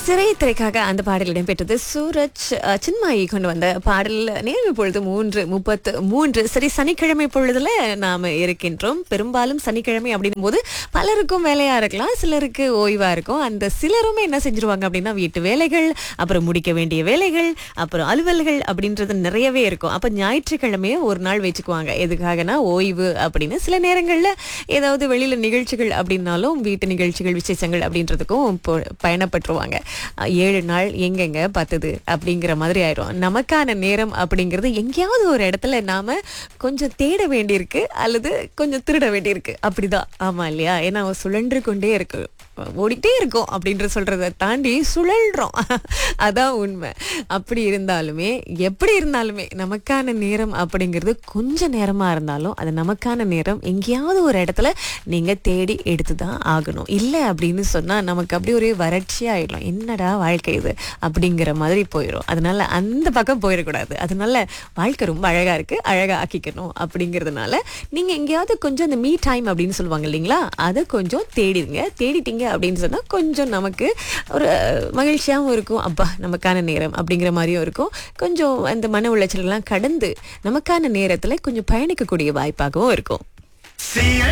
சிறை திரைக்காக அந்த பாடல் இடம்பெற்றது சூரஜ் அஹ், சின்மாயி கொண்டு வந்த பாடல் நேரம் இப்பொழுது மூன்று முப்பத்து மூன்று சரி சனிக்கிழமை பொழுதுல நாம இருக்கின்றோம் பெரும்பாலும் சனிக்கிழமை அப்படின்னும் போது பலருக்கும் வேலையா இருக்கலாம் சிலருக்கு ஓய்வா இருக்கும் அந்த சிலருமே என்ன செஞ்சிருவாங்க அப்படின்னா வீட்டு வேலைகள் அப்புறம் முடிக்க வேண்டிய வேலைகள் அப்புறம் அலுவல்கள் அப்படின்றது நிறையவே இருக்கும் அப்ப ஞாயிற்றுக்கிழமையே ஒரு நாள் வச்சுக்குவாங்க எதுக்காகனா ஓய்வு அப்படின்னு சில நேரங்கள்ல ஏதாவது வெளியில நிகழ்ச்சிகள் அப்படின்னாலும் வீட்டு நிகழ்ச்சிகள் விசேஷங்கள் அப்படின்றதுக்கும் இப்போ பயணப்பட்டுருவாங்க அஹ் ஏழு நாள் எங்கெங்க பத்துது அப்படிங்கிற மாதிரி ஆயிரும் நமக்கான நேரம் அப்படிங்கிறது எங்கேயாவது ஒரு இடத்துல நாம கொஞ்சம் தேட வேண்டியிருக்கு அல்லது கொஞ்சம் திருட வேண்டியிருக்கு அப்படிதான் ஆமா இல்லையா ஏன்னா சுழன்று கொண்டே இருக்கு ஓடிட்டே இருக்கோம் அப்படின்ற சொல்றதை தாண்டி சுழல்றோம் அதான் உண்மை அப்படி இருந்தாலுமே எப்படி இருந்தாலுமே நமக்கான நேரம் அப்படிங்கிறது கொஞ்ச நேரமா இருந்தாலும் அது நமக்கான நேரம் எங்கேயாவது ஒரு இடத்துல நீங்க தேடி எடுத்து தான் ஆகணும் இல்லை அப்படின்னு சொன்னா நமக்கு அப்படி ஒரே வறட்சியா ஆயிடும் என்னடா வாழ்க்கை இது அப்படிங்கிற மாதிரி போயிடும் அதனால அந்த பக்கம் போயிடக்கூடாது அதனால வாழ்க்கை ரொம்ப அழகா இருக்கு அழகா ஆக்கிக்கணும் அப்படிங்கிறதுனால நீங்க எங்கேயாவது கொஞ்சம் அந்த மீ டைம் அப்படின்னு சொல்லுவாங்க இல்லைங்களா அதை கொஞ்சம் தேடிடுங்க தேடிட்டீங்க அப்படின்னு சொன்னா கொஞ்சம் நமக்கு ஒரு மகிழ்ச்சியாகவும் இருக்கும் அப்பா நமக்கான நேரம் அப்படிங்கிற மாதிரியும் இருக்கும் கொஞ்சம் அந்த மன உளைச்சல் எல்லாம் கடந்து நமக்கான நேரத்துல கொஞ்சம் பயணிக்கக்கூடிய வாய்ப்பாகவும் இருக்கும் See